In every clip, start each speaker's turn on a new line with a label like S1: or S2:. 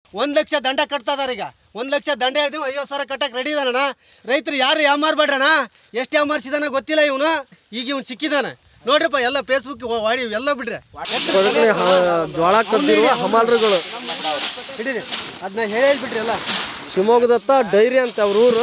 S1: ಒಂದ್ ಲಕ್ಷ ದಂಡ ಕಟ್ತಾ ಇದಾರೆ ಈಗ ಒಂದ್ ಲಕ್ಷ ದಂಡ ಹೇಳ್ತೀವಿ ಐವತ್ತು ಸಾವಿರ ಕಟ್ಟಕ್ ರೆಡಿ ಇದಾನಣ್ಣ ರೈತರು ಯಾರು ಯಾಮಾರ್ಬೇಡ್ರಣ ಎಷ್ಟು ಯಾಮಾರ್ಸಿದಾನ ಗೊತ್ತಿಲ್ಲ ಇವನು ಈಗ ಇವ್ನು ಸಿಕ್ಕಿದಾನ ನೋಡ್ರಿಪ್ಪ ಎಲ್ಲ ಫೇಸ್ಬುಕ್ ವಾಡಿ ಎಲ್ಲ ಬಿಡ್ರಿ
S2: ಕೊಡಗನೆ ಜೋಳ ಕದ್ದಿರುವ ಹಮಾಲ್ರುಗಳು
S1: ಹಿಡೀರಿ ಅದನ್ನ ಹೇಳಿ ಬಿಡ್ರಿ ಎಲ್ಲ
S2: ಶಿವಮೊಗ್ಗದತ್ತ ಡೈರಿ ಅಂತ ಅವ್ರ ಊರು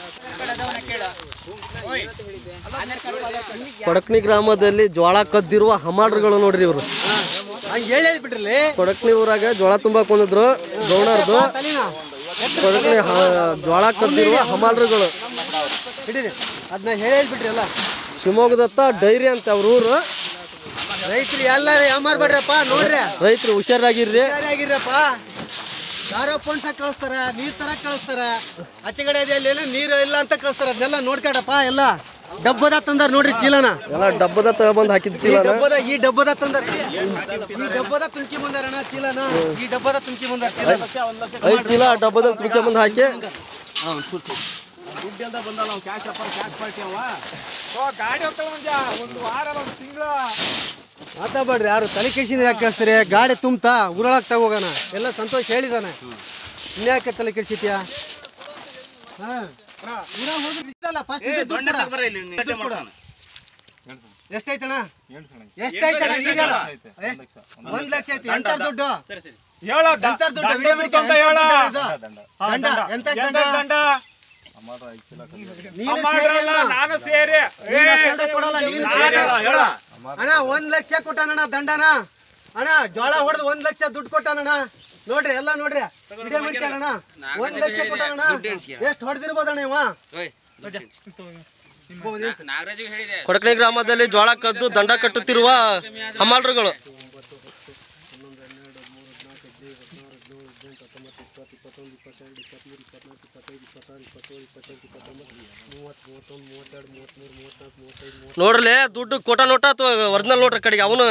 S2: ಕೊಡಕ್ನಿ ಗ್ರಾಮದಲ್ಲಿ ಜೋಳ ಕದ್ದಿರುವ ಹಮಾಲ್ರುಗಳು ನೋಡ್ರಿ ಇವರು
S1: ಹಂಗೆ ಹೇಳಿ ಹೇಳಿ ಬಿಡ್ರಿ
S2: ಕೊಡಕ್ನಿ ಊರಾಗ ಜೋಳ ತುಂಬಾಕ್ ಬಂದಿದ್ರು ಗೌಣರ್ದು ಕೊಡಕ್ನಿ ಹ- ಜೋಳ ಕದ್ದಿರುವ ಹಮಾಲ್ರುಗಳು
S1: ಹಿಡೀರಿ ಅದನ್ನ ಹೇಳಿ ಹೇಳಿ ಬಿಡ್ರಿ ಎಲ್ಲ
S2: ಶಿವಮೊಗ್ಗದತ್ತ ಡೈರಿ ಅಂತ ಅವ್ರ ಊರು
S1: ರೈತರು ಎಲ್ಲ ಯಾಮಾರ್ಬೇಡ್ರಪ್ಪ ನೋಡ್ರಿ
S2: ರೈತರು ಹುಷಾರಾಗಿರ್ರಿ
S1: ಆಗಿರಪ್ಪ ಯಾರೋ ಫೋನ್ ತಕ ಕಳಿಸ್ತಾರ ನೀರ್ ತರಕ್ ಕಳಿಸ್ತಾರ ಆಚೆ ಕಡೆ ಅಲ್ಲಿ ನೀರು ಇಲ್ಲ ಅಂತ ಕಳಿಸ್ತಾರ ಅದನ್ನೆಲ್ಲ ನೋಡ್ಕೊಡಪ್ಪ ಎಲ್ಲ ಡಬ್ಬದ ತಂದಾರ ನೋಡ್ರಿ ಚೀಲನ
S2: ಎಲ್ಲ ಡಬ್ಬದ ತಗೊಂಡ್ ಹಾಕಿದ್
S1: ಈ
S2: ಚೀಲನ
S1: ಡಬ್ಬದ ಈ ಡಬ್ಬದ ತಂದಾರ ಈ ಡಬ್ಬದ ತುಂಕಿ ಬಂದಾರಣ ಚೀಲನ ಈ ಡಬ್ಬದ ತುಂಕಿ ಬಂದಾರ ಚೀಲ
S2: ಐದ್ ಚೀಲ ಡಬ್ಬದಲ್ಲಿ ತುಂಬ್ಕೊಂಡ್ ಹಾಕಿ
S1: ಮಾತಾಡ್ಬೇಡ್ರಿ ಯಾರು ತಲೆ ಕೆಸಿನ ಯಾಕೆ ಕಳಿಸ್ತಾರೆ ಗಾಡಿ ತುಂಬ್ತಾ ಊರೊಳಗ್ ತಗೋಗೋಣ ಎಲ್ಲ ಸಂತೋಷ ಹೇಳಿದಾನೆ ಇನ್ಯಾಕೆ ತಲೆ ಕೆಡ್ಸಿತ್ಯಾ ಹಾ ಊರಾಗ್ ಹೋಗಿ ಇಷ್ಟಲ್ಲ, first ಇದು ದುಡ್ಡು ಕೊಡ. ದುಡ್ಡು ಕೊಡ. ಎಷ್ಟೈತಣ್ಣ ಎಷ್ಟೈತಣ್ಣ ಈಗ ಹೇಳು. ಎಷ್ಟ್? ಒಂದ್ ಲಕ್ಷ ಐತಿ ಎಂತ ದುಡ್ಡು ಎಂತ ದುಡ್ಡು ವಿಡಿಯೋ ಮಾಡ್ಕೊಂಡು ದಂಡ ಎಂತ ದಂಡ ನೀನು ಸೇರಿ ಅಲ್ಲ.
S3: ನಾನು ಸೇರಿ
S1: ನೀನು ಅಷ್ಟೇ ದಂಡ ಕೊಡಲ್ಲ, ನೀನು ಸೇರಿ. ಅಣ್ಣ ಒಂದ್ ಲಕ್ಷ ಕೊಟ್ಟಾನಣ್ಣ ದಂಡನ ಅಣ್ಣ ಜೋಳ ಹೊಡೆದು ಒಂದ್ ಲಕ್ಷ ದುಡ್ಡು ಕೊಟ್ಟಾನಣ್ಣ ನೋಡ್ರಿ ಎಲ್ಲ ನೋಡ್ರಿ ವಿಡಿಯೋ ಮಾಡ್ಕೊಳ್ಳೋಣ ಒಂದ್ ಲಕ್ಷ ಕೊಟ್ಟಾನಣ್ಣ ಎಷ್ಟು ಹೊಡೆದಿರ್ಬೋದಣ್ಣ ಇವ
S2: ಕೊಡಕಣಿ ಗ್ರಾಮದಲ್ಲಿ ಜೋಳ ಕದ್ದು ದಂಡ ಕಟ್ಟುತ್ತಿರುವ ಹಮಾಲ್ರುಗಳು ನೋಡ್ರಲೆ ದುಡ್ಡು ಕೋಟ ನೋಟ ಅಥವಾ ಒರಿಜಿನಲ್ ನೋಟ್ರ ಕಡೆಗೆ ಅವನು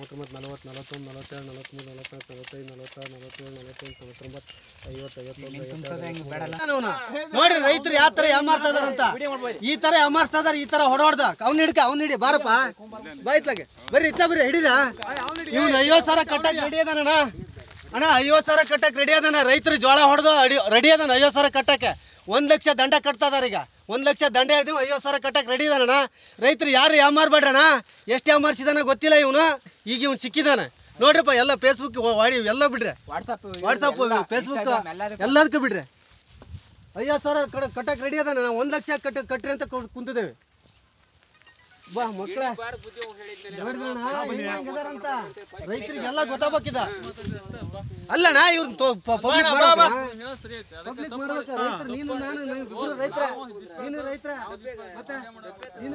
S1: ಅವ್ನು. ನೋಡ್ರಿ ರೈತರು ಯಾವ ತರ ಯಾಮಾರ್ತಾ ಇದಾರಂತ ಈ ತರ ಯಾಮಾರ್ಸ್ತಾ ಇದಾರ ಈ ತರ ಹೊಡೋಡ್ದ ಅವ್ನ ಹಿಡ್ಕ ಅವ್ನ ಹಿಡಿ ಬಾರಪ್ಪ ಬಾಯ್ತ್ಲಾಗೆ ಬರ್ರಿ ಇತ್ತ ಬರ್ರಿ ಹಿಡೀರ ಇವ್ನು ಐವತ್ ಸಾವಿರ ಕಟ್ಟಕ್ ರೆಡಿ ಅದಾನಣ್ಣ ಅಣ್ಣ ಐವತ್ ಸಾವಿರ ಕಟ್ಟಕ್ ರೆಡಿ ಅದಾನ ರೈತರು ಜೋಳ ಹೊಡೆದು ರೆಡಿ ಅದಾನ ಐವತ್ ಸಾವಿರ ಕಟ್ಟಕ್ಕೆ ಒಂದ್ ಲಕ್ಷ ದಂಡ ಕಟ್ತಾ ಇದಾರ ಈಗ ಒಂದ್ ಲಕ್ಷ ದಂಡ ಹೇಳ್ತೀವಿ ಐವತ್ ಸಾವಿರ ಕಟ್ಟಕ್ ರೆಡಿ ಇದಾನಣ್ಣ ರೈತರು ಯಾರು ಯಾಮಾರ್ಬೇಡ್ರಣ ಎಷ್ಟು ಯಾಮಾರ್ಸಿದಾನ ಗೊತ್ತಿಲ್ಲ ಇವನು ಈಗ ಇವ್ನು ಸಿಕ್ಕಿದಾನ ನೋಡ್ರಿಪ್ಪ ಎಲ್ಲ ಫೇಸ್ಬುಕ್ ವಾಡಿ ಎಲ್ಲ ಬಿಡ್ರಿ ವಾಟ್ಸಪ್ ಫೇಸ್ಬುಕ್ ಎಲ್ಲದಕ್ಕೂ ಬಿಡ್ರಿ ಐವತ್ತು ಸಾವಿರ ಕಡ ಕಟ್ಟಕ್ ರೆಡಿ ಅದ ನಾವು ಒಂದ್ ಲಕ್ಷ ಕಟ್ಟ ಕಟ್ರಿ ಅಂತ ಕು- ಕುಂತಿದ್ದೇವೆ ಬಾ ಮಕ್ಕಳ ರೈತರಿಗೆಲ್ಲ ಗೊತ್ತಾಗ್ಬೇಕಿದ ಅಲ್ಲಣ್ಣ ಇವ್ರ ಪಬ್ಲಿಕ್ ಪಬ್ಲಿಕ್ ಮಾಡ್ಬೇಕ ರೈತರು ನೀನು ನಾನು ನಾನು ಇಬ್ರು ರೈತರ ನೀನು ರೈತರ ಮತ್ತೆ ನೀನು